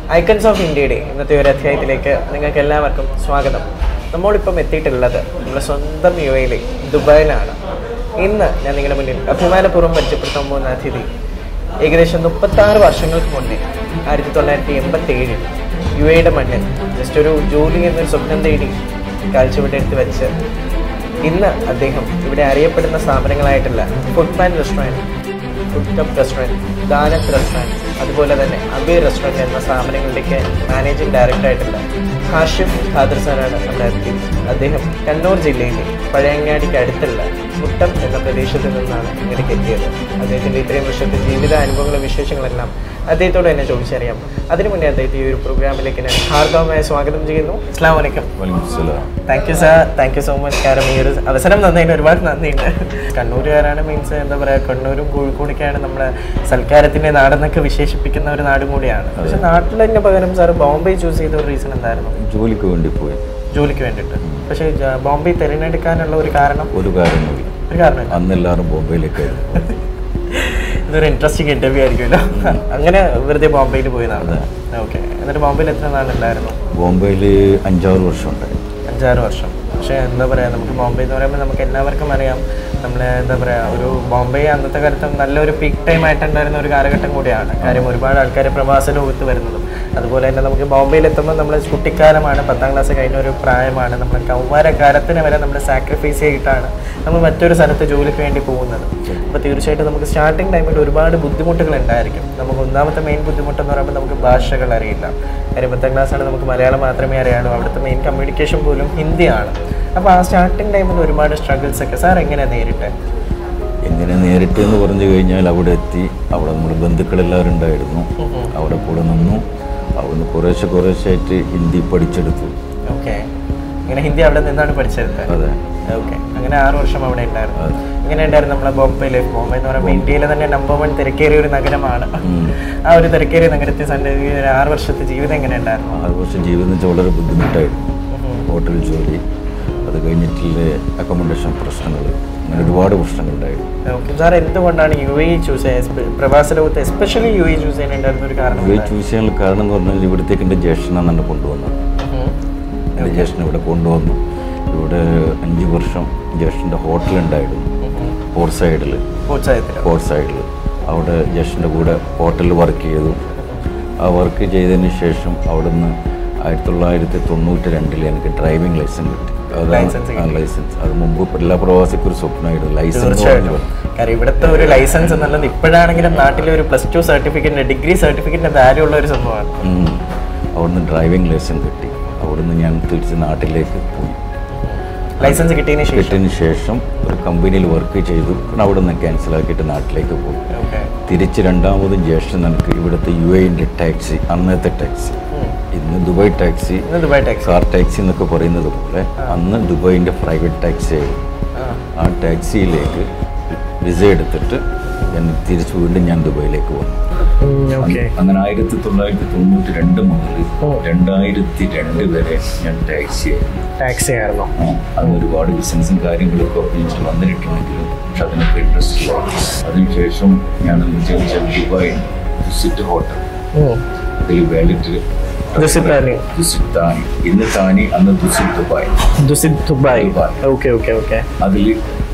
Icons of ഇന്ത്യയുടെ ഇന്നത്തെ ഒരു അധ്യായത്തിലേക്ക് നിങ്ങൾക്ക് എല്ലാവർക്കും സ്വാഗതം നമ്മളിപ്പം എത്തിയിട്ടുള്ളത് നമ്മുടെ സ്വന്തം യു എയിലെ ദുബായിലാണ് ഇന്ന് ഞാൻ നിങ്ങളുടെ മുന്നിൽ അഭിമാനപൂർവ്വം പരിചയപ്പെടുത്താൻ പോകുന്ന അതിഥി ഏകദേശം മുപ്പത്താറ് വർഷങ്ങൾക്ക് മുന്നേ ആയിരത്തി തൊള്ളായിരത്തി എൺപത്തി ഏഴിൽ യു എയുടെ മണ്ണിൽ ജസ്റ്റ് ഒരു ജോലി എന്നൊരു സ്വപ്നം തേടി കാഴ്ചവെട്ടെടുത്ത് വെച്ച് ഇന്ന് അദ്ദേഹം ഇവിടെ അറിയപ്പെടുന്ന സ്ഥാപനങ്ങളായിട്ടുള്ള food restaurant food cup restaurant ദാനത്ത് റെസ്റ്റോറൻറ്റ് അതുപോലെ തന്നെ അബീർ റെസ്റ്റോറൻറ്റ് എന്ന സ്ഥാപനങ്ങളുടെയൊക്കെ മാനേജിംഗ് ഡയറക്ടറായിട്ടുള്ള ഹാഷിഫ് ഖാദർ സാറാണ് നമ്മുടെ അതിഥി അദ്ദേഹം കണ്ണൂർ ജില്ലയിലെ പഴയങ്ങാടിക്ക് അടുത്തുള്ള മുട്ടം എന്ന പ്രദേശത്ത് നിന്നാണ് ഇങ്ങോട്ടേക്ക് എത്തിയത് അദ്ദേഹത്തിൻ്റെ ഇത്രയും വർഷത്തെ ജീവിത അനുഭവങ്ങളും വിശേഷങ്ങളെല്ലാം അദ്ദേഹത്തോട് തന്നെ ചോദിച്ചറിയാം അതിനു മുന്നേ അദ്ദേഹത്തെ ഈ ഒരു പ്രോഗ്രാമിലേക്ക് ഞാൻ ഹാർദവമായ സ്വാഗതം ചെയ്യുന്നു അസ്സാം വലൈക്കും thank you sir thank you so much കാരണം ഈ ഒരു അവസരം തന്നതിന് ഒരുപാട് നന്ദിയുണ്ട് കണ്ണൂരുകാരാണ് മീൻസ് എന്താ പറയുക കണ്ണൂരും കോഴിക്കോടൊക്കെയാണ് നമ്മുടെ സൽക്കാരത്തിൻ്റെ നാടെന്നൊക്കെ വിശേഷിപ്പിക്കുന്ന ഒരു നാടും കൂടിയാണ് പക്ഷെ നാട്ടിൽ തന്നെ പകരം സാർ ബോംബെ ചൂസ് ചെയ്ത ഒരു റീസൺ എന്തായിരുന്നു ജോലിക്ക് വേണ്ടി പോയി ജോലിക്ക് വേണ്ടിയിട്ട് പക്ഷേ ജ- ബോംബെ തിരഞ്ഞെടുക്കാനുള്ള ഒരു കാരണം ഒരു കാര്യമില്ല ഒരു കാരണമില്ല അന്ന് എല്ലാവരും ബോംബെയിലേക്കായിരുന്നു ഇതൊരു ഇൻട്രസ്റ്റിംഗ് ഇന്റർവ്യൂ ആയിരിക്കുമല്ലോ അങ്ങനെ വെറുതെ ബോംബെയിൽ പോയതാണ് ഓക്കെ എന്നിട്ട് ബോംബെയിൽ എത്ര നാളുണ്ടായിരുന്നു ബോംബെയിൽ അഞ്ചാറ് വർഷം ഉണ്ടായി അഞ്ചാറ് വർഷം പക്ഷേ എന്താ പറയുക നമുക്ക് ബോംബെ എന്ന് പറയുമ്പോൾ നമുക്ക് എല്ലാവർക്കും അറിയാം നമ്മൾ എന്താ പറയുക ഒരു ബോംബെ അന്നത്തെ കാലത്ത് നല്ലൊരു പീക്ക് ടൈം ആയിട്ടുണ്ടായിരുന്ന ഒരു കാലഘട്ടം കൂടിയാണ് കാര്യം ഒരുപാട് ആൾക്കാർ പ്രവാസ ലോകത്ത് വരുന്നതും അതുപോലെ തന്നെ നമുക്ക് ബോംബെയിൽ എത്തുമ്പോൾ നമ്മൾ കുട്ടിക്കാലമാണ് പത്താം ക്ലാസ് കഴിഞ്ഞ ഒരു പ്രായമാണ് നമ്മൾ കൗമാരക്കാലത്തിന് വരെ നമ്മൾ സാക്രിഫൈസ് ചെയ്തിട്ടാണ് നമ്മൾ മറ്റൊരു സ്ഥലത്ത് ജോലിക്ക് വേണ്ടി പോകുന്നത് അപ്പോൾ തീർച്ചയായിട്ടും നമുക്ക് സ്റ്റാർട്ടിങ് ടൈമിൽ ഒരുപാട് ബുദ്ധിമുട്ടുകൾ ഉണ്ടായിരിക്കും നമുക്ക് ഒന്നാമത്തെ മെയിൻ ബുദ്ധിമുട്ടെന്ന് പറയുമ്പോൾ നമുക്ക് ഭാഷകൾ അറിയില്ല കാര്യം പത്താം ക്ലാസ്സാണ് നമുക്ക് മലയാളം മാത്രമേ അറിയാളൂ അവിടുത്തെ മെയിൻ കമ്മ്യൂണിക്കേഷൻ പോലും ഹിന്ദിയാണ് അപ്പോൾ ആ സ്റ്റാർട്ടിങ് ടൈമിൽ ഒരുപാട് സ്ട്രഗിൾസ് ഒക്കെ സാർ എങ്ങനെയാണ് നേരിട്ടെ എങ്ങനെ നേരിട്ട് എന്ന് പറഞ്ഞു കഴിഞ്ഞാൽ അവിടെ എത്തി അവിടെ നമ്മുടെ ബന്ധുക്കളെല്ലാവരും ഉണ്ടായിരുന്നു അവിടെ കൂടെ നിന്നു അവിടുന്ന് കുറേശ്ശെ കുറേശ്ശെ ആയിട്ട് ഹിന്ദി പഠിച്ചെടുത്തു ഓക്കെ ഇങ്ങനെ ഹിന്ദി അവിടെ നിന്നാണ് പഠിച്ചെടുത്തത് അതെ ഓക്കെ അങ്ങനെ ആറ് വർഷം അവിടെ ഉണ്ടായിരുന്നു അതെ. എങ്ങനെ ഉണ്ടായിരുന്നു നമ്മളെ ബോംബെ ലൈഫ് ബോംബെ എന്ന് പറയുമ്പോൾ ഇന്ത്യയിലെ തന്നെ നമ്പർ വൺ തിരക്കേറിയ ഒരു നഗരമാണ് ഉം. ആ ഒരു തിരക്കേറിയ നഗരത്തിൽ സഞ്ചരി ഒരു ആറ് വർഷത്തെ ജീവിതം എങ്ങനെ ഉണ്ടായിരുന്നു ആറ് വർഷം ജീവിതം വെച്ചാൽ വളരെ ബുദ്ധിമുട്ടായിരുന്നു ഹോട്ടൽ ജോലി അത് കഴിഞ്ഞിട്ടുള്ള അക്കോമഡേഷൻ പ്രശ്നങ്ങൾ അങ്ങനെ ഒരുപാട് പ്രശ്നങ്ങളുണ്ടായിരുന്നു ഓക്കെ സാർ എന്തുകൊണ്ടാണ് യു എ ചൂസ് ചെയ്യുക പ്രവാസ ലോകത്ത് എസ്പെഷ്യലി യു എ ചൂസ് ചെയ്യാനുണ്ടായിരുന്ന ഒരു കാരണം ഇവയെ ചൂസ് ചെയ്യാനുള്ള കാരണം എന്ന് പറഞ്ഞാൽ ഇവിടത്തേക്ക് എൻ്റെ ജ്യേഷ്ഠനാണ് എന്നെ കൊണ്ടുവന്നത് എൻ്റെ ജ്യേഷ്ഠൻ ഇവിടെ കൊണ്ടുവന്നു ഇവിടെ അഞ്ച് വർഷം ജ്യേഷ്ഠൻ്റെ ഹോട്ടലുണ്ടായിരുന്നു പോർട്ട് സൈഡിൽ പ്രോത്സാഹത്തിൽ പോർട്ട് സൈഡിൽ അവിടെ ജ്യേഷ്ഠൻ്റെ കൂടെ ഹോട്ടലിൽ വർക്ക് ചെയ്തു ആ വർക്ക് ചെയ്തതിന് ശേഷം അവിടുന്ന് ആയിരത്തി തൊള്ളായിരത്തി തൊണ്ണൂറ്റി രണ്ടിൽ എനിക്ക് ഡ്രൈവിംഗ് ലൈസൻസ് കിട്ടി License അതാണ് ലൈസൻസ് അത് മുമ്പ് എല്ലാ പ്രവാസിക്കും ഒരു സ്വപ്നമായിരുന്നു ലൈസൻസ് തീർച്ചയായിട്ടും കാരണം ഇവിടുത്തെ ഒരു ലൈസൻസ് എന്നുള്ളത് ഇപ്പോഴാണെങ്കിലും നാട്ടിലെ ഒരു പ്ലസ് ടു സർട്ടിഫിക്കറ്റിന്റെ ഡിഗ്രി സർട്ടിഫിക്കറ്റിന്റെ വാല്യൂ ഉള്ള ഒരു സംഭവമാണ് ഉം. അവിടുന്ന് ഡ്രൈവിംഗ് ലൈസൻസ് കിട്ടി അവിടുന്ന് ഞാൻ തിരിച്ച് നാട്ടിലേക്ക് പോയി ലൈസൻസ് കിട്ടിയതിന് ശേഷം കിട്ടിയതിന് ശേഷം ഒരു കമ്പനിയിൽ വർക്ക് ചെയ്തു പിന്നെ അവിടെ നിന്ന് ക്യാൻസൽ ആക്കിയിട്ട് നാട്ടിലേക്ക് പോയി ഓക്കെ തിരിച്ച് രണ്ടാമതും ജ്യേഷ്ഠൻ എനിക്ക് ഇവിടുത്തെ യു എൻ്റെ ടാക്സി അന്നത്തെ ടാക്സി ഇന്ന് ദുബായ് ടാക്സി ഇന്ന് ദുബായ് ടാക്സി കാർ ടാക്സി എന്നൊക്കെ പറയുന്നത് പോലെ അന്ന് ദുബായിൻ്റെ പ്രൈവറ്റ് ടാക്സി ആയിരുന്നു ആ ടാക്സിയിലേക്ക് വിസ എടുത്തിട്ട് ഞാൻ തിരിച്ച് വീണ്ടും ഞാൻ ദുബായിലേക്ക് വന്നു ഓക്കെ അങ്ങനെ ആയിരത്തി തൊള്ളായിരത്തി തൊണ്ണൂറ്റി രണ്ട് മുതൽ ഓ. രണ്ടായിരത്തി രണ്ട് വരെ ഞാൻ ടാക്സി ആയിരുന്നു ടാക്സി ആയിരുന്നോ ആ, അന്ന് ഒരുപാട് ബിസിനസ്സും കാര്യങ്ങളൊക്കെ ഒപ്പിച്ച് വന്നിട്ടുണ്ടെങ്കിലും പക്ഷെ അതിനൊക്കെ ഇൻട്രസ്റ്റ് ഇല്ല അതിനുശേഷം ഞാൻ വിചാരിച്ച ദുബായ് ദുസിറ്റ് ഹോട്ടൽ അതിൽ വേണ്ടിട്ട് ദുസിത് താനി. ദുസിറ്റ് താനി ഇന്ന് താനി അന്ന് Dusit Dubai Dusit Dubai Dubai. Okay okay okay അതിൽ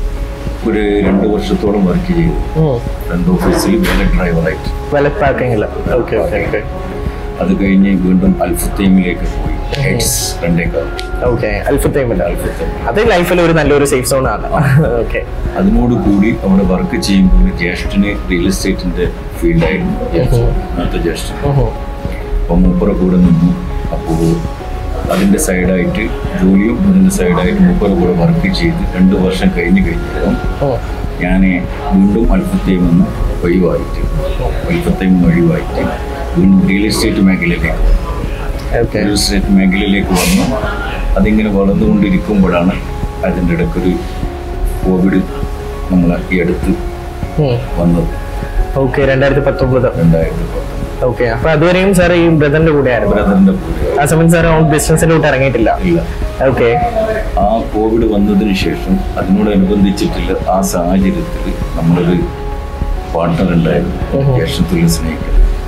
ഒരു രണ്ട് വർഷത്തോളം വർക്ക് ചെയ്തു രണ്ട് ഓഫീസിൽ വേല ഡ്രൈവറായിട്ട് വലത് പാർക്കിംഗിൽ ഓക്കെ ഓക്കെ ഓക്കെ അത് കഴിഞ്ഞ് വീണ്ടും അൽഫുത്തൈമിലേക്ക് പോയി ഹെഡ്സ് രണ്ടേക്കാൾ ഓക്കെ അൽഫത്തൈമില്ല അൽഫുത്തൈം അത് ലൈഫിൽ ഒരു നല്ലൊരു സേഫ് സോൺ ആണ് ഓക്കെ അതിനോട് കൂടി അവിടെ വർക്ക് ചെയ്യുമ്പോൾ ജ്യേഷ്ഠന് റിയൽ എസ്റ്റേറ്റിന്റെ ഫീൽഡായിരുന്നു ജ്യേഷ്ഠൻ അന്നത്തെ ജ്യേഷ്ഠൻ അപ്പം മൂപ്പറ കൂടെ നിന്നു അപ്പോൾ അതിൻ്റെ സൈഡായിട്ട് ജോലിയും അതിൻ്റെ സൈഡായിട്ട് മൂപ്പറ കൂടെ വർക്ക് ചെയ്ത് രണ്ട് വർഷം കഴിഞ്ഞ് കഴിഞ്ഞപ്പോൾ ഞാൻ വീണ്ടും അൽഫത്തൈം നിന്ന് ഒഴിവായിട്ട് അൽഫത്തൈം നിന്ന് ഒഴിവായിട്ട് വീണ്ടും റിയൽ എസ്റ്റേറ്റ് മേഖലയിലേക്ക് വന്നു. ഓക്കെ റിയൽ എസ്റ്റേറ്റ് മേഖലയിലേക്ക് വന്നു അതിങ്ങനെ വളർന്നുകൊണ്ടിരിക്കുമ്പോഴാണ് അതിൻ്റെ ഇടയ്ക്കൊരു കോവിഡ് നമ്മളെ ഈ അടുത്ത് വന്നത് ഓക്കെ രണ്ടായിരത്തി പത്തൊമ്പത് രണ്ടായിരത്തി പത്തൊമ്പത് ഓക്കെ അപ്പൊ അതുവരെയും സാർ ഈ ബ്രദറിന്റെ കൂടെ ആയിരുന്നു ബ്രദറിൻ്റെ കൂടെ ആ സമയത്ത് സാർ ഓൺ ബിസിനസ്സിലോട്ട് ഇറങ്ങിയിട്ടില്ല ഇല്ല ഓക്കെ ആ കോവിഡ് വന്നതിന് ശേഷം അതിനോടനുബന്ധിച്ചിട്ടുള്ള ആ സാഹചര്യത്തിൽ നമ്മളൊരു പാർട്ട്ണർ ഉണ്ടായിരുന്നു ജ്യേഷ്ഠത്തുല്യ സ്നേഹിക്കൽ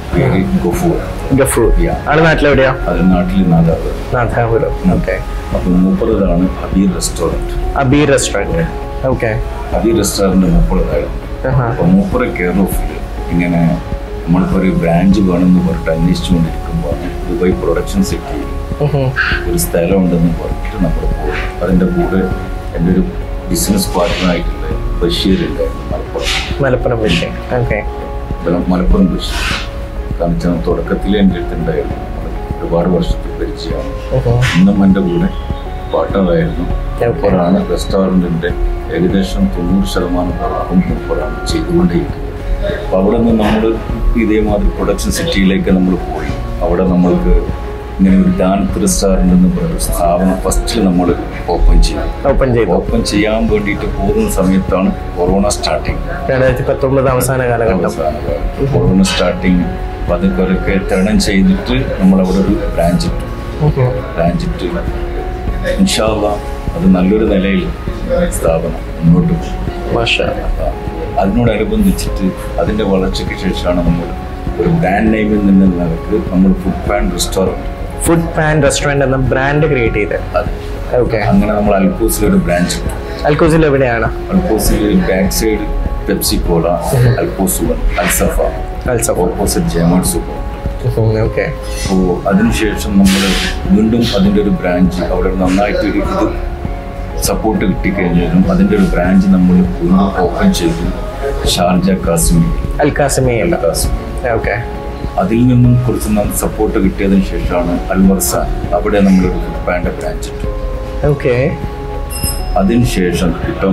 പേര് ഗഫൂർ ഗഫൂർ Yeah. ആള് നാട്ടിലെവിടെയാ അത് നാട്ടിൽ നാദാവ് നാഥാപുരം ഓക്കെ അപ്പം മൂപ്പറതാണ് Abeer restaurant Abi restaurant okay Abeer restaurant മൂപ്പറതായിരുന്നു അപ്പോൾ മൂപ്പറ കെയർ ഓഫിൽ ഇങ്ങനെ നമ്മളിപ്പോൾ ഒരു ബ്രാഞ്ച് വേണമെന്ന് പറഞ്ഞിട്ട് അന്വേഷിച്ചുകൊണ്ടിരിക്കുമ്പോൾ ദുബായ് പ്രൊഡക്ഷൻ സിറ്റി ഒരു സ്ഥലം ഉണ്ടെന്ന് പറഞ്ഞിട്ട് നമ്മൾ പോകും അതിൻ്റെ കൂടെ എൻ്റെ ഒരു ബിസിനസ് പാർട്ട്ണറായിട്ടുള്ള ബഷീർ ഉണ്ടായിരുന്നു മലപ്പുറം മലപ്പുറം വിഷയം ഓക്കെ ഇവിടെ മലപ്പുറം ബഷീർ കാരണം വെച്ചാൽ തുടക്കത്തിൽ എൻ്റെ അടുത്തുണ്ടായിരുന്നു ഒരുപാട് വർഷത്തെ പരിചയമാണ് ഇന്നും എൻ്റെ കൂടെ പാർട്ട്ണറായിരുന്നു മൂപ്പറാണ് റെസ്റ്റോറൻറ്റിൻ്റെ ഏകദേശം തൊണ്ണൂറ് ശതമാനം വർക്കും മൂപ്പറാണ് ചെയ്തുകൊണ്ടേയിരിക്കുന്നത് അപ്പോൾ അവിടെ നിന്ന് നമ്മൾ ഇതേമാതിരി പ്രൊഡക്ഷൻ സിറ്റിയിലേക്ക് നമ്മൾ പോയി അവിടെ നമ്മൾക്ക് ഇങ്ങനെ ഒരു ഡാൻസ് റെസ്റ്റോറൻറ്റ് എന്ന് പറയുന്ന ഒരു സ്ഥാപനം ഫസ്റ്റ് നമ്മൾ ഓപ്പൺ ചെയ്തു ഓപ്പൺ ചെയ്തു ഓപ്പൺ ചെയ്യാൻ വേണ്ടിയിട്ട് പോകുന്ന സമയത്താണ് കൊറോണ സ്റ്റാർട്ടിങ് രണ്ടായിരത്തി പത്തൊമ്പത് അവസാന കാലഘട്ടം കൊറോണ സ്റ്റാർട്ടിങ് അപ്പോൾ അതൊക്കെ തരണം ചെയ്തിട്ട് നമ്മളവിടെ ഒരു ബ്രാഞ്ച് ഇട്ടു ബ്രാഞ്ച് ഇട്ട് ഇൻഷാല്ല അത് നല്ലൊരു നിലയിൽ സ്ഥാപനം മുന്നോട്ട് പോകും മാഷാ അതിനോടനുബന്ധിച്ചിട്ട് അതിൻ്റെ വളർച്ചയ്ക്ക് ശേഷമാണ് നമ്മൾ ഒരു ബ്രാൻഡ് നെയിമിൽ നിന്ന് നിലക്ക് നമ്മൾ food pan restaurant food pan restaurant എന്ന ബ്രാൻഡ് ക്രിയേറ്റ് ചെയ്ത് അത് ഓക്കെ അങ്ങനെ നമ്മൾ അൽക്കൂസിൽ ഒരു ബ്രാഞ്ച് ഇട്ടു അൽക്കൂസിൽ എവിടെയാണ് അൽക്കൂസിൽ back side Pepsi cola Al Quoz one Al Safa Al Safa opposite ജേമൺ സൂപ്പർ ഓക്കെ അപ്പോൾ അതിനുശേഷം നമ്മൾ വീണ്ടും അതിൻ്റെ ഒരു ബ്രാഞ്ച് അവിടെ നന്നായിട്ട് ഇത് സപ്പോർട്ട് കിട്ടിക്കഴിഞ്ഞാലും അതിൻ്റെ ഒരു ബ്രാഞ്ച് നമ്മൾ വീണ്ടും ഓപ്പൺ ചെയ്തു ഷാർജ കാശ്മീർ അൽക്കാസിമയല്ല കാശ്മീർ ഓക്കെ അതിൽ നിന്നും കുറച്ച് നല്ല സപ്പോർട്ട് കിട്ടിയതിന് ശേഷമാണ് അൽമർസാൻ അവിടെ നമ്മളൊരു ഫുഡ് പാൻ്റെ ബ്രാഞ്ച് ഇട്ടു ഓക്കെ അതിനുശേഷം ഇപ്പം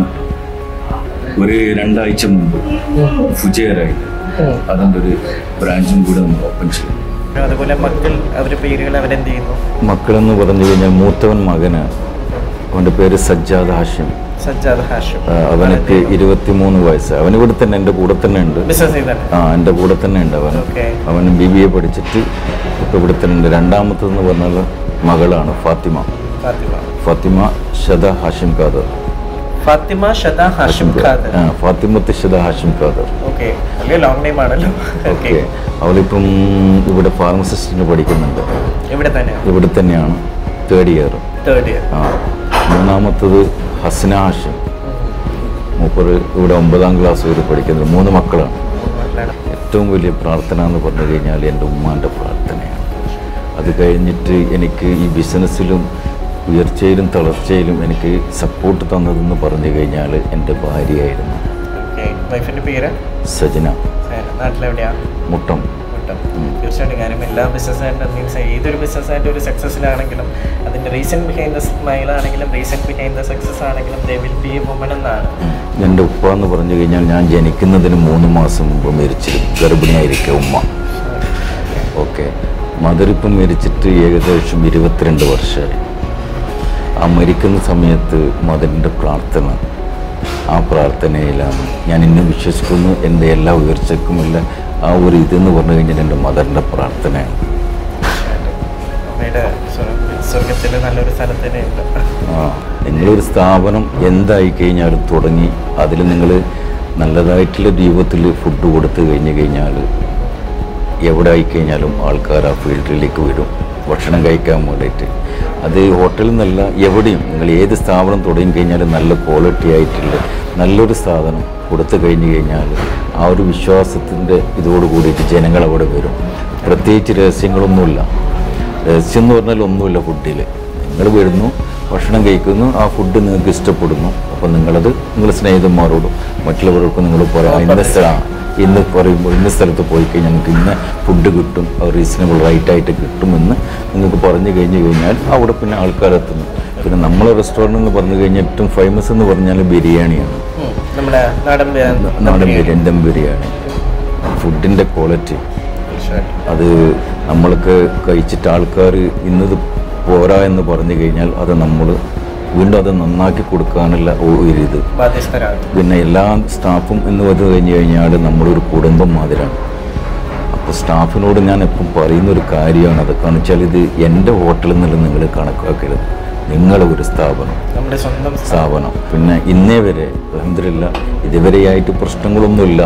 ഒരു രണ്ടാഴ്ച മുമ്പ് ഫുജേറായിട്ട് അതിൻ്റെ ഒരു ബ്രാഞ്ചും കൂടെ നമ്മൾ ഓപ്പൺ ചെയ്തു അതുപോലെ മക്കൾ അവരുടെ പേരുകൾ അവരെന്ത് ചെയ്യുന്നു മക്കളെന്ന് പറഞ്ഞു കഴിഞ്ഞാൽ മൂത്തവൻ മകന് അവൻ്റെ പേര് സജ്ജാദ് ഹാഷിം സജ്ജാദ് ഹാഷിം ആ, അവനക്ക് ഇരുപത്തിമൂന്ന് വയസ്സ് അവൻ ഇവിടെ തന്നെ എൻ്റെ കൂടെ തന്നെ ഉണ്ട് ബിസിനസ് ചെയ്താണ് ആ എൻ്റെ കൂടെ തന്നെ ഉണ്ട് അവൻ ഓക്കെ അവൻ ബി ബി എ പഠിച്ചിട്ട് ഇപ്പോൾ ഇവിടെ തന്നെ ഉണ്ട് രണ്ടാമത്തെന്ന് പറഞ്ഞാൽ മകളാണ് ഫാത്തിമ ഫാത്തിമ ഫാത്തിമ ഷദ ഹാഷിം ഖാദർ ഫാത്തിമ ഷദ ഹാഷിം ഖാദർ ആ, ഫാത്തിമത്ത് ഷദ ഹാഷിം ഖാദർ ഓക്കെ വലിയ ലോങ് നെയിം ആണല്ലോ ഓക്കെ ഓക്കെ അവളിപ്പം ഇവിടെ ഫാർമസിസ്റ്റിന് പഠിക്കുന്നുണ്ട് ഇവിടെ തന്നെ ഇവിടെ തന്നെയാണ് തേർഡ് ഇയർ തേർഡ് ഇയർ ആ മൂന്നാമത്തത് ഹസ്ന ഹാഷിം മൂപ്പർ ഇവിടെ ഒമ്പതാം ക്ലാസ് വരെ പഠിക്കുന്നത് മൂന്ന് മക്കളാണ് ഏറ്റവും വലിയ പ്രാർത്ഥന എന്ന് പറഞ്ഞു കഴിഞ്ഞാൽ എൻ്റെ ഉമ്മാൻ്റെ പ്രാർത്ഥനയാണ് അത് കഴിഞ്ഞിട്ട് എനിക്ക് ഈ ബിസിനസ്സിലും ഉയർച്ചയിലും തളർച്ചയിലും എനിക്ക് സപ്പോർട്ട് തന്നതെന്ന് പറഞ്ഞു കഴിഞ്ഞാൽ എൻ്റെ ഭാര്യയായിരുന്നു ഓക്കെ വൈഫിന്റെ പേര് സജന നാട്ടിലെവിടെയാ മുട്ടം മുട്ടം തീർച്ചയായിട്ടും കാര്യം എല്ലാ ബിസിനസ് മീൻസ് ഏതൊരു ബിസിനസ് ആയിട്ട് ഒരു സക്സസ്സിലാണെങ്കിലും അതിന്റെ റീസൺ ബിഹൈൻഡ് ദ സ്മൈൽ ആണെങ്കിലും റീസൺ ബിഹൈൻഡ് ദ സക്സസ് ആണെങ്കിലും they will be a woman എന്നാണ് എൻ്റെ ഉപ്പ എന്ന് പറഞ്ഞു കഴിഞ്ഞാൽ ഞാൻ ജനിക്കുന്നതിന് മൂന്ന് മാസം മുമ്പ് മരിച്ചിരുന്നു ഗർഭിണിയായിരിക്കുക ഉമ്മ ഓക്കെ മദറിപ്പം മരിച്ചിട്ട് ഏകദേശം ഇരുപത്തിരണ്ട് വർഷമായി ആ മരിക്കുന്ന സമയത്ത് മദറിൻ്റെ പ്രാർത്ഥന ആ പ്രാർത്ഥനയിലാണ് ഞാൻ ഇന്ന് വിശ്വസിക്കുന്നു എൻ്റെ എല്ലാ ഉയർച്ചക്കുമുള്ള ആ ഒരു ഇതെന്ന് പറഞ്ഞു കഴിഞ്ഞാൽ എൻ്റെ മദറിൻ്റെ പ്രാർത്ഥനയാണ് അമ്മയുടെ സ്വർഗത്തിൽ നല്ലൊരു സ്ഥലത്ത് തന്നെ ഉണ്ട് ആ നിങ്ങളൊരു സ്ഥാപനം എന്തായി കഴിഞ്ഞാലും തുടങ്ങി അതിൽ നിങ്ങൾ നല്ലതായിട്ടുള്ള രൂപത്തിൽ ഫുഡ് കൊടുത്തു കഴിഞ്ഞ് കഴിഞ്ഞാൽ എവിടെ ആയിക്കഴിഞ്ഞാലും ആൾക്കാർ ആ ഫീൽഡിലേക്ക് വരും ഭക്ഷണം കഴിക്കാൻ വേണ്ടിയിട്ട് അത് ഹോട്ടലിൽ നിന്നല്ല എവിടെയും നിങ്ങൾ ഏത് സ്ഥാപനം തുടങ്ങി കഴിഞ്ഞാലും നല്ല ക്വാളിറ്റി ആയിട്ടുള്ള നല്ലൊരു സാധനം കൊടുത്തു കഴിഞ്ഞ് കഴിഞ്ഞാൽ ആ ഒരു വിശ്വാസത്തിൻ്റെ ഇതോട് കൂടിയിട്ട് ജനങ്ങൾ അവിടെ വരും പ്രത്യേകിച്ച് രഹസ്യങ്ങളൊന്നുമില്ല രഹസ്യം എന്ന് പറഞ്ഞാൽ ഒന്നുമില്ല ഫുഡിൽ നിങ്ങൾ വരുന്നു ഭക്ഷണം കഴിക്കുന്നു ആ ഫുഡ് നിങ്ങൾക്ക് ഇഷ്ടപ്പെടുന്നു അപ്പോൾ നിങ്ങളത് നിങ്ങൾ സ്നേഹിതന്മാരോടും മറ്റുള്ളവർക്കും നിങ്ങൾ പറയാം ഇന്ന സ്ഥലം ഇന്ന് പറയുമ്പോൾ ഇന്ന സ്ഥലത്ത് പോയി കഴിഞ്ഞാൽ നിങ്ങൾക്ക് ഇന്ന ഫുഡ് കിട്ടും അത് റീസണബിൾ റൈറ്റ് ആയിട്ട് കിട്ടുമെന്ന് നിങ്ങൾക്ക് പറഞ്ഞു കഴിഞ്ഞ് കഴിഞ്ഞാൽ അവിടെ പിന്നെ ആൾക്കാരെത്തുന്നു പിന്നെ നമ്മളെ റെസ്റ്റോറൻറ്റ് എന്ന് പറഞ്ഞു കഴിഞ്ഞാൽ ഏറ്റവും ഫേമസ് എന്ന് പറഞ്ഞാൽ ബിരിയാണിയാണ് ഉം. നമ്മുടെ നാടൻ ബി- നാടൻ ബിരിയാണി. ബിരിയാണി ദം ബിരിയാണി ഫുഡിൻ്റെ ക്വാളിറ്റി തീർച്ചയായിട്ടും. അത് നമ്മൾക്ക് കഴിച്ചിട്ട് ആൾക്കാർ ഇന്നത് പോരാ എന്ന് പറഞ്ഞു കഴിഞ്ഞാൽ അത് നമ്മൾ വീണ്ടും അത് നന്നാക്കി കൊടുക്കാനുള്ള ഒ- ഒരു ഇത് ബാധ്യസ്ഥരാണ് പിന്നെ എല്ലാ സ്റ്റാഫും എന്ന് പറഞ്ഞു കഴിഞ്ഞ് കഴിഞ്ഞാൽ നമ്മളൊരു കുടുംബം മാതിരാണ് അപ്പോൾ സ്റ്റാഫിനോട് ഞാൻ എപ്പം പറയുന്ന ഒരു കാര്യമാണ് അത് കാരണം വെച്ചാൽ ഇത് എൻ്റെ ഹോട്ടലിൽ നിന്നുള്ള നിങ്ങൾ കണക്കാക്കരുത് നിങ്ങളെ ഒരു സ്ഥാപനം നമ്മുടെ സ്വന്തം സ്ഥാപനം പിന്നെ ഇന്നേ വരെ അലഹമില്ല ഇതുവരെയായിട്ട് പ്രശ്നങ്ങളൊന്നുമില്ല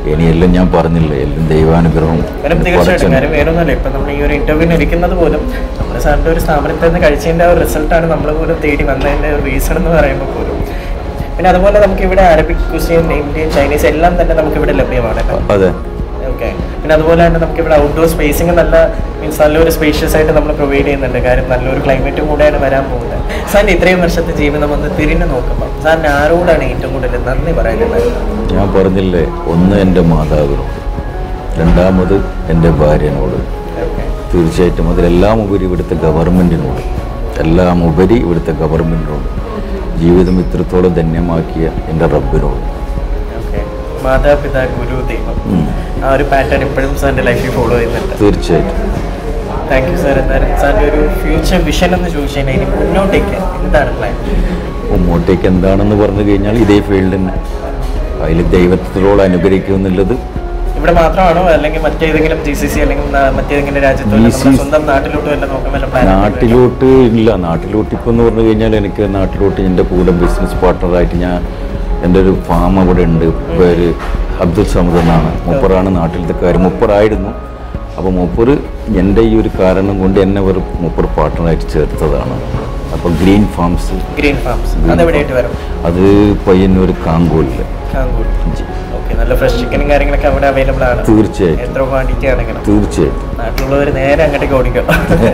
ഇനിയെല്ലാം ഞാൻ പറഞ്ഞില്ലേ എല്ലാം ദൈവാനുഗ്രഹം കാര്യം തീർച്ചയായിട്ടും കാര്യം വേറൊന്നുമല്ല ഇപ്പം നമ്മൾ ഈ ഒരു ഇന്റർവ്യൂവിന് ഇരിക്കുന്നത് പോലും നമ്മൾ സാറിൻ്റെ ഒരു സ്ഥാപനത്തിൽ നിന്ന് കഴിച്ചതിൻ്റെ ആ ഒരു റിസൾട്ടാണ് നമ്മൾ പോലും തേടി വന്നതിൻ്റെ ഒരു റീസൺ എന്ന് പറയുമ്പോൾ പോലും പിന്നെ അതുപോലെ നമുക്ക് ഇവിടെ അറബിക് കുസിൻ ഇന്ത്യൻ ചൈനീസ് എല്ലാം തന്നെ നമുക്ക് ഇവിടെ ലഭ്യമാണ് അതെ ഓക്കെ പിന്നെ അതുപോലെ തന്നെ നമുക്ക് ഇവിടെ ഔട്ട്ഡോർ സ്പേസിങ് നല്ല മീൻസ് നല്ലൊരു സ്പേഷ്യസ് ആയിട്ട് നമ്മൾ പ്രൊവൈഡ് ചെയ്യുന്നുണ്ട് കാര്യം നല്ലൊരു ക്ലൈമറ്റും കൂടെയാണ് വരാൻ പോകുന്നത് സാറിൻ്റെ ഇത്രയും വർഷത്തെ ജീവിതം ഒന്ന് തിരിഞ്ഞു നോക്കുമ്പോൾ സാറിന് ആരോടാണ് ഏറ്റവും കൂടുതൽ നന്ദി പറയുന്നത് ഞാൻ പറഞ്ഞില്ലേ ഒന്ന് എൻ്റെ മാതാവിനോട് രണ്ടാമത് എൻ്റെ ഭാര്യനോട് ഓക്കെ തീർച്ചയായിട്ടും അതിലെല്ലാം ഉപരി ഇവിടുത്തെ ഗവൺമെൻറ്റിനോട് എല്ലാം ഉപരി ഇവിടുത്തെ ഗവൺമെൻറ്റിനോട് ജീവിതം ഇത്രത്തോളം ധന്യമാക്കിയ എൻ്റെ റബ്ബിനോട് ഓക്കെ മാതാപിതാ ഗുരു ദൈവം ഉം. ആ ഒരു പാറ്റേൺ ഇപ്പോഴും സാറിൻ്റെ ലൈഫിൽ ഫോളോ ചെയ്യുന്നുണ്ട് തീർച്ചയായിട്ടും താങ്ക് യു സാർ എന്തായാലും സാറിൻ്റെ ഒരു ഫ്യൂച്ചർ വിഷൻ എന്ന് ചോദിച്ചു കഴിഞ്ഞാൽ ഇനി മുന്നോട്ടേക്ക് എന്താണ് പ്ലാൻ മുമ്പോട്ടേക്ക് എന്താണെന്ന് പറഞ്ഞു കഴിഞ്ഞാൽ ഇതേ ഫീൽഡ് തന്നെ അതിൽ ദൈവത്തിനോട് അനുഗ്രഹിക്കുക എന്നുള്ളത് ഇവിടെ മാത്രമാണോ അല്ലെങ്കിൽ മറ്റേതെങ്കിലും ജി സി സി അല്ലെങ്കിൽ ന- മറ്റേതെങ്കിലും രാജ്യത്തോ അല്ലെങ്കിൽ നമ്മുടെ GCC സ്വന്തം നാട്ടിലോട്ടോ വല്ല നോക്കാൻ വല്ല പ്ലാൻ നാട്ടിലോട്ട് ഇല്ല നാട്ടിലോട്ട് ഇപ്പം എന്ന് പറഞ്ഞു കഴിഞ്ഞാൽ എനിക്ക് നാട്ടിലോട്ട് എൻ്റെ കൂടെ ബിസിനസ് പാർട്ട്ണറായിട്ട് ഞാൻ എൻ്റെ ഒരു ഫാം അവിടെ ഉണ്ട് പേര് അബ്ദുൽ സമദ് എന്നാണ് മുപ്പറാണ് നാട്ടിലത്തെ കാര്യം മുപ്പറായിരുന്നു അപ്പോൾ മുപ്പർ എൻ്റെ ഈ ഒരു കാരണം കൊണ്ട് എന്നെ ഒരു മുപ്പർ പാർട്ട്ണറായിട്ട് ചേർത്തതാണ് അപ്പോൾ ഗ്രീൻ ഫാംസ് ഗ്രീൻ ഫാംസ് അതെവിടെയായിട്ട് വരും അത് പയ്യന്നൂർ കാങ്കോലിൽ കാങ്കൂർ ഓക്കെ നല്ല ഫ്രഷ് ചിക്കനും കാര്യങ്ങളൊക്കെ അവിടെ അവൈലബിൾ ആണ് തീർച്ചയായിട്ടും എത്ര ക്വാണ്ടിറ്റി ആണെങ്കിലും തീർച്ചയായിട്ടും നാട്ടിലുള്ളവർ നേരെ അങ്ങോട്ടേക്ക് ഓടിക്കും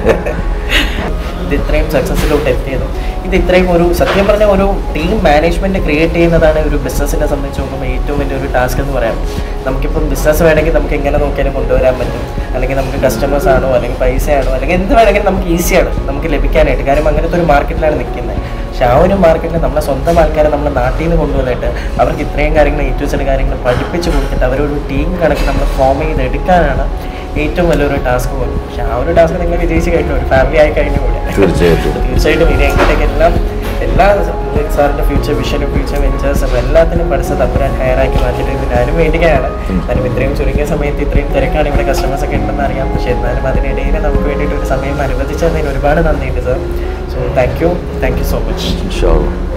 ഇത് ഇത്രയും സക്സസ്സിലോട്ട് എത്തിയത് ഇത് ഇത്രയും ഒരു സത്യം പറഞ്ഞ ഒരു ടീം മാനേജ്മെന്റ് ക്രിയേറ്റ് ചെയ്യുന്നതാണ് ഒരു ബിസിനസ്സിനെ സംബന്ധിച്ച് നോക്കുമ്പോൾ ഏറ്റവും വലിയൊരു ടാസ്ക് എന്ന് പറയാം നമുക്കിപ്പം ബിസിനസ് വേണമെങ്കിൽ നമുക്ക് എങ്ങനെ നോക്കിയാലും കൊണ്ടുവരാൻ പറ്റും അല്ലെങ്കിൽ നമുക്ക് കസ്റ്റമേഴ്സ് ആണോ അല്ലെങ്കിൽ പൈസയാണോ അല്ലെങ്കിൽ എന്ത് വേണമെങ്കിലും നമുക്ക് ഈസിയാണ് നമുക്ക് ലഭിക്കാനായിട്ട് കാര്യം അങ്ങനത്തെ ഒരു മാർക്കറ്റിലാണ് നിൽക്കുന്നത് പക്ഷെ ആ ഒരു മാർക്കറ്റിൽ നമ്മളെ സ്വന്തം ആൾക്കാരെ നമ്മുടെ നാട്ടിൽ നിന്ന് കൊണ്ടുവന്നിട്ട് അവർക്ക് ഇത്രയും കാര്യങ്ങൾ ഏറ്റവും ചില കാര്യങ്ങൾ പഠിപ്പിച്ച് കൊടുത്തിട്ട് അവരൊരു ടീം കണക്ക് നമ്മൾ ഫോം ചെയ്ത് എടുക്കാനാണ് ഏറ്റവും വലിയൊരു ടാസ്ക് പോലും പക്ഷെ ആ ഒരു ടാസ്ക് നിങ്ങൾ വിജയിച്ച് കഴിഞ്ഞു ഒരു ഫാമിലി ആയി കഴിഞ്ഞു കൂടെ തീർച്ചയായിട്ടും തീർച്ചയായിട്ടും ഇനി എങ്ങോട്ടേക്ക് എല്ലാം എല്ലാ സാറിൻ്റെ ഫ്യൂച്ചർ വിഷനും ഫ്യൂച്ചർ വെഞ്ചേഴ്സും എല്ലാത്തിനും പഠിച്ച തമ്പുരാൻ ഹയറാക്കി മാറ്റിയിട്ട് ഇത് ഞാനും വേണ്ടിയാണ് എന്നാലും ഇത്രയും ചുരുങ്ങിയ സമയത്ത് ഇത്രയും തിരക്കാണ് ഇവിടെ കസ്റ്റമേഴ്സ് ഒക്കെ ഉണ്ടെന്ന് അറിയാം പക്ഷേ എന്നാലും അതിനിടയിൽ നമുക്ക് വേണ്ടിയിട്ട് ഒരു സമയം അനുവദിച്ചതിന് ഒരുപാട് നന്ദിയുണ്ട് sir so thank you thank you so much ഇൻഷാ അള്ളാ